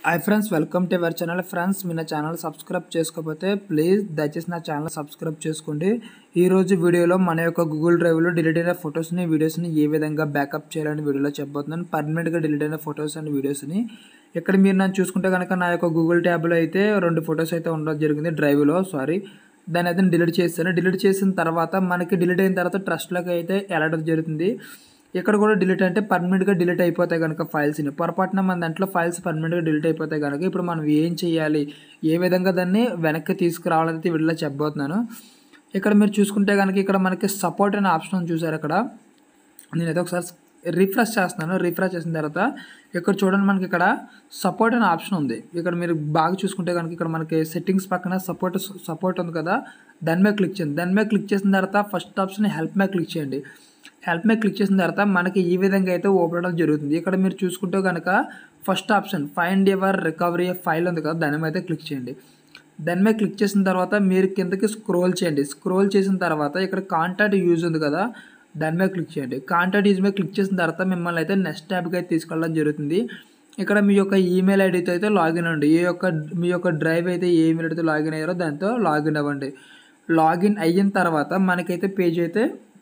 hi friends welcome to our channel friends మీ నా channel subscribe చేసుకోకపోతే ప్లీజ్ దయచేసి నా ఛానల్ సబ్స్క్రైబ్ చేసుకోండి ఈ రోజు వీడియోలో మన యొక్క గూగుల్ డ్రైవ్లో డిలీట్ అయిన ఫొటోస్ని వీడియోస్ని ఏ విధంగా బ్యాకప్ చేయాలని వీడియోలో చెప్పబోతున్నాను పర్మనెంట్గా డిలీట్ అయిన ఫొటోస్ అండ్ వీడియోస్ని ఇక్కడ మీరు నన్ను చూసుకుంటే కనుక నా యొక్క గూగుల్ ట్యాబ్లో అయితే రెండు ఫొటోస్ అయితే ఉండడం జరిగింది డ్రైవ్లో సారీ దాన్ని అయితే డిలీట్ చేస్తాను డిలీట్ చేసిన తర్వాత మనకి డిలీట్ అయిన తర్వాత ట్రస్ట్లోకి అయితే వెళ్ళడం జరుగుతుంది ఇక్కడ కూడా డిలీట్ అంటే పర్మనెంట్గా డిలీట్ అయిపోతాయి కనుక ఫైల్స్ని పొరపాటున మన దాంట్లో ఫైల్స్ పర్మనెంట్గా డిలీట్ అయిపోతాయి కనుక ఇప్పుడు మనం ఏం చేయాలి ఏ విధంగా దాన్ని వెనక్కి తీసుకురావాలనేది వీడియోలో చెప్పబోతున్నాను ఇక్కడ మీరు చూసుకుంటే కనుక ఇక్కడ మనకి సపోర్ట్ అనే ఆప్షన్ ఉంది చూసారు ఇక్కడ నేనైతే ఒకసారి రిఫ్రెష్ చేస్తున్నాను రిఫ్రెష్ చేసిన తర్వాత ఇక్కడ చూడండి మనకి ఇక్కడ సపోర్ట్ అనే ఆప్షన్ ఉంది ఇక్కడ మీరు బాగా చూసుకుంటే కనుక ఇక్కడ మనకి సెట్టింగ్స్ పక్కన సపోర్ట్ సపోర్ట్ ఉంది కదా దాని మీద క్లిక్ చేయండి దాని మీద క్లిక్ చేసిన తర్వాత ఫస్ట్ ఆప్షన్ హెల్ప్ మీద క్లిక్ చేయండి హెల్ప్ మీద క్లిక్ చేసిన తర్వాత మనకి ఈ విధంగా అయితే ఓపెన్ అవడం జరుగుతుంది ఇక్కడ మీరు చూసుకుంటే కనుక first option find ever recovery file ఉంది కదా దాని మీద అయితే క్లిక్ చేయండి దాని మీద క్లిక్ చేసిన తర్వాత మీరు కిందకి స్క్రోల్ చేయండి స్క్రోల్ చేసిన తర్వాత ఇక్కడ కాంటాక్ట్ యూజ్ ఉంది కదా దాని మీద క్లిక్ చేయండి కాంటాక్ట్ యూజ్ మీద క్లిక్ చేసిన తర్వాత మిమ్మల్ని అయితే నెక్స్ట్ ట్యాబ్కి అయితే తీసుకెళ్ళడం జరుగుతుంది ఇక్కడ మీ యొక్క ఈమెయిల్ ఐడితో అయితే లాగిన్ అవ్వండి ఏ యొక్క మీ యొక్క డ్రైవ్ అయితే ఏ ఈమెయిల్ ఐడితో లాగిన్ అయ్యారో దాంతో లాగిన్ అవ్వండి లాగిన్ అయిన తర్వాత మనకైతే పేజ్ అయితే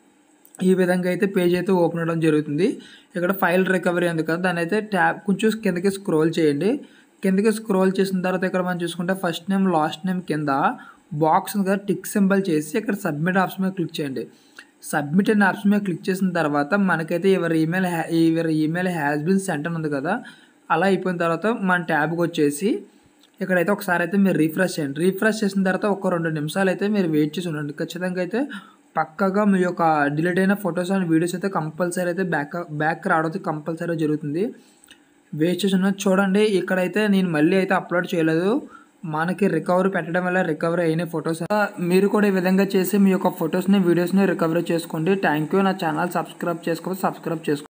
ఈ విధంగా అయితే పేజ్ అయితే ఓపెన్ అవ్వడం జరుగుతుంది ఇక్కడ ఫైల్ రికవరీ ఉంది కదా దాని అయితే ట్యాబ్ కొంచెం కిందకి స్క్రోల్ చేయండి కిందకి స్క్రోల్ చేసిన తర్వాత ఇక్కడ మనం చూసుకుంటే ఫస్ట్ నేమ్ లాస్ట్ నేమ్ కింద బాక్స్ ఉంది కదా టిక్ సింబల్ చేసి ఇక్కడ సబ్మిట్ ఆప్షన్ మీద క్లిక్ చేయండి సబ్మిట్ అనే ఆప్షన్ మీద క్లిక్ చేసిన తర్వాత మనకైతే ఎవరి ఈమెయిల్ ఎవరి ఈమెయిల్ హ్యాస్ బిన్ సెంట్ అని ఉంది కదా అలా అయిపోయిన తర్వాత మన ట్యాబ్కి వచ్చేసి ఇక్కడైతే ఒకసారి అయితే మీరు రీఫ్రెష్ చేయండి రీఫ్రెష్ చేసిన తర్వాత ఒక రెండు నిమిషాలు అయితే మీరు వెయిట్ చేసి ఉండండి ఖచ్చితంగా అయితే పక్కగా మీ యొక్క డిలీట్ అయిన ఫొటోస్ అండ్ వీడియోస్ అయితే కంపల్సరీ అయితే బ్యాక్ బ్యాక్ రావడం కంపల్సరీ జరుగుతుంది వెయిట్ చేసి ఉన్నది చూడండి ఇక్కడైతే నేను మళ్ళీ అయితే అప్లోడ్ చేయలేదు మనకి రికవరీ పెట్టడం వల్ల రికవరీ అయిన ఫొటోస్ మీరు కూడా ఈ విధంగా చేసి మీ యొక్క ఫొటోస్ని వీడియోస్ని రికవరీ చేసుకోండి థ్యాంక్ యూ నా ఛానల్ సబ్స్క్రైబ్ చేసుకోవాలి సబ్స్క్రైబ్ చేసుకోండి